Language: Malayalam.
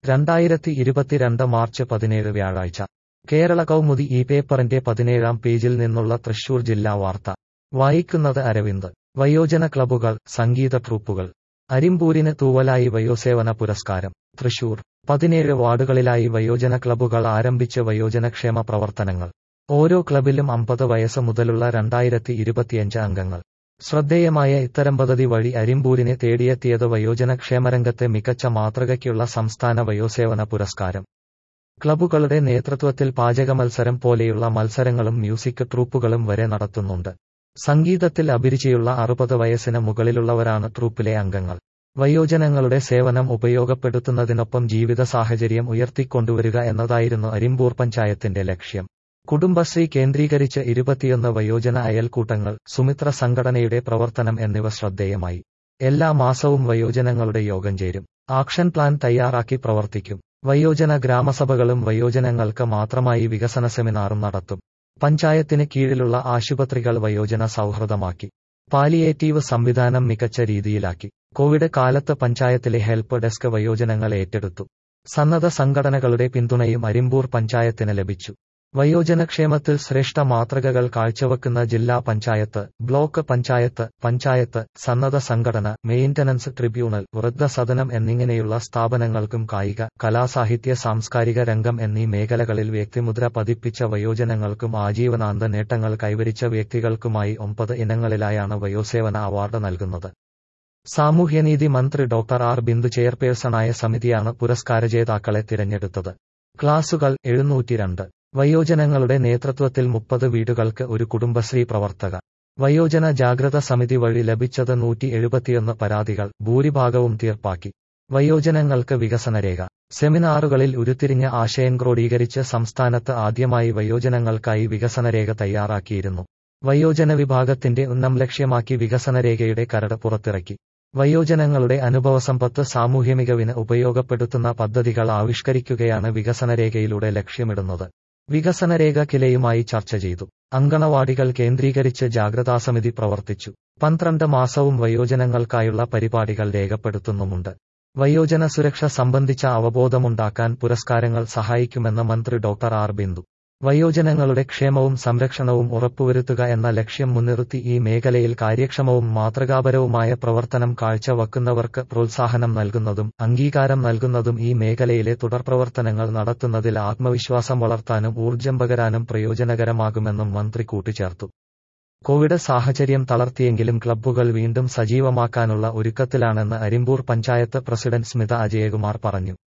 രണ്ടായിരത്തി ഇരുപത്തിരണ്ട് മാർച്ച് പതിനേഴ് വ്യാഴാഴ്ച കേരള കൗമുദി ഈ പേപ്പറിന്റെ പതിനേഴാം പേജിൽ നിന്നുള്ള തൃശൂർ ജില്ലാ വാർത്ത വായിക്കുന്നത് അരവിന്ദ് വയോജന ക്ലബ്ബുകൾ സംഗീത ട്രൂപ്പുകൾ അരിമ്പൂരിന് തൂവലായി വയോസേവന പുരസ്കാരം തൃശൂർ പതിനേഴ് വാർഡുകളിലായി വയോജന ക്ലബ്ബുകൾ ആരംഭിച്ച് വയോജനക്ഷേമ പ്രവർത്തനങ്ങൾ ഓരോ ക്ലബിലും അമ്പത് വയസ്സ് മുതലുള്ള രണ്ടായിരത്തി ഇരുപത്തിയഞ്ച് അംഗങ്ങൾ ശ്രദ്ധേയമായ ഇത്തരം പദ്ധതി വഴി അരിമ്പൂരിനെ തേടിയെത്തിയത് വയോജനക്ഷേമരംഗത്തെ മികച്ച മാതൃകയ്ക്കുള്ള സംസ്ഥാന വയോസേവന പുരസ്കാരം ക്ലബ്ബുകളുടെ നേതൃത്വത്തിൽ പാചക മത്സരം പോലെയുള്ള മത്സരങ്ങളും മ്യൂസിക് ട്രൂപ്പുകളും വരെ നടത്തുന്നുണ്ട് സംഗീതത്തിൽ അഭിരുചിയുള്ള അറുപത് വയസ്സിന് മുകളിലുള്ളവരാണ് ട്രൂപ്പിലെ അംഗങ്ങൾ വയോജനങ്ങളുടെ സേവനം ഉപയോഗപ്പെടുത്തുന്നതിനൊപ്പം ജീവിത സാഹചര്യം ഉയർത്തിക്കൊണ്ടുവരിക എന്നതായിരുന്നു അരിമ്പൂർ പഞ്ചായത്തിന്റെ ലക്ഷ്യം കുടുംബശ്രീ കേന്ദ്രീകരിച്ച് ഇരുപത്തിയൊന്ന് വയോജന അയൽക്കൂട്ടങ്ങൾ സുമിത്ര സംഘടനയുടെ പ്രവർത്തനം എന്നിവ ശ്രദ്ധേയമായി എല്ലാ മാസവും വയോജനങ്ങളുടെ യോഗം ചേരും ആക്ഷൻ പ്ലാൻ തയ്യാറാക്കി പ്രവർത്തിക്കും വയോജന ഗ്രാമസഭകളും വയോജനങ്ങൾക്ക് മാത്രമായി വികസന സെമിനാറും നടത്തും പഞ്ചായത്തിന് കീഴിലുള്ള ആശുപത്രികൾ വയോജന സൗഹൃദമാക്കി പാലിയേറ്റീവ് സംവിധാനം മികച്ച രീതിയിലാക്കി കോവിഡ് കാലത്ത് പഞ്ചായത്തിലെ ഹെൽപ്പ് ഡെസ്ക് വയോജനങ്ങൾ ഏറ്റെടുത്തു സന്നദ്ധ സംഘടനകളുടെ പിന്തുണയും അരിമ്പൂർ പഞ്ചായത്തിന് ലഭിച്ചു വയോജനക്ഷേമത്തിൽ ശ്രേഷ്ഠ മാതൃകകൾ കാഴ്ചവെക്കുന്ന ജില്ലാ പഞ്ചായത്ത് ബ്ലോക്ക് പഞ്ചായത്ത് പഞ്ചായത്ത് സന്നദ്ധ സംഘടന മെയിന്റനൻസ് ട്രിബ്യൂണൽ വൃദ്ധസദനം എന്നിങ്ങനെയുള്ള സ്ഥാപനങ്ങൾക്കും കായിക കലാസാഹിത്യ സാംസ്കാരിക രംഗം എന്നീ മേഖലകളിൽ വ്യക്തിമുദ്ര പതിപ്പിച്ച വയോജനങ്ങൾക്കും ആജീവനാന്ത നേട്ടങ്ങൾ കൈവരിച്ച വ്യക്തികൾക്കുമായി ഒമ്പത് ഇനങ്ങളിലായാണ് വയോസേവന അവാർഡ് നൽകുന്നത് സാമൂഹ്യനീതി മന്ത്രി ഡോക്ടർ ആർ ബിന്ദു ചെയർപേഴ്സണായ സമിതിയാണ് പുരസ്കാര ജേതാക്കളെ തിരഞ്ഞെടുത്തത് ക്ലാസുകൾ എഴുന്നൂറ്റിരണ്ട് വയോജനങ്ങളുടെ നേതൃത്വത്തിൽ മുപ്പത് വീടുകൾക്ക് ഒരു കുടുംബശ്രീ പ്രവർത്തക വയോജന ജാഗ്രത സമിതി വഴി ലഭിച്ചത് നൂറ്റി എഴുപത്തിയൊന്ന് പരാതികൾ ഭൂരിഭാഗവും തീർപ്പാക്കി വയോജനങ്ങൾക്ക് വികസനരേഖ സെമിനാറുകളിൽ ഉരുത്തിരിഞ്ഞ ആശയം ക്രോഡീകരിച്ച് സംസ്ഥാനത്ത് ആദ്യമായി വയോജനങ്ങൾക്കായി വികസനരേഖ തയ്യാറാക്കിയിരുന്നു വയോജന വിഭാഗത്തിന്റെ ഉന്നം ലക്ഷ്യമാക്കി വികസനരേഖയുടെ കരട് പുറത്തിറക്കി വയോജനങ്ങളുടെ അനുഭവസമ്പത്ത് സാമൂഹ്യമികവിന് ഉപയോഗപ്പെടുത്തുന്ന പദ്ധതികൾ ആവിഷ്കരിക്കുകയാണ് വികസനരേഖയിലൂടെ ലക്ഷ്യമിടുന്നത് വികസനരേഖ കിലയുമായി ചർച്ച ചെയ്തു അങ്കണവാടികൾ കേന്ദ്രീകരിച്ച് ജാഗ്രതാസമിതി പ്രവർത്തിച്ചു പന്ത്രണ്ട് മാസവും വയോജനങ്ങൾക്കായുള്ള പരിപാടികൾ രേഖപ്പെടുത്തുന്നുമുണ്ട് വയോജന സുരക്ഷ സംബന്ധിച്ച അവബോധമുണ്ടാക്കാൻ പുരസ്കാരങ്ങൾ സഹായിക്കുമെന്ന് മന്ത്രി ഡോക്ടർ ആർ ബിന്ദു വയോജനങ്ങളുടെ ക്ഷേമവും സംരക്ഷണവും ഉറപ്പുവരുത്തുക എന്ന ലക്ഷ്യം മുൻനിർത്തി ഈ മേഖലയിൽ കാര്യക്ഷമവും മാതൃകാപരവുമായ പ്രവർത്തനം കാഴ്ചവെക്കുന്നവർക്ക് പ്രോത്സാഹനം നൽകുന്നതും അംഗീകാരം നൽകുന്നതും ഈ മേഖലയിലെ തുടർപ്രവർത്തനങ്ങൾ നടത്തുന്നതിൽ ആത്മവിശ്വാസം വളർത്താനും ഊർജ്ജം പകരാനും പ്രയോജനകരമാകുമെന്നും മന്ത്രി കൂട്ടിച്ചേർത്തു കോവിഡ് സാഹചര്യം തളർത്തിയെങ്കിലും ക്ലബ്ബുകൾ വീണ്ടും സജീവമാക്കാനുള്ള ഒരുക്കത്തിലാണെന്ന് അരിമ്പൂർ പഞ്ചായത്ത് പ്രസിഡന്റ് സ്മിത അജയകുമാർ പറഞ്ഞു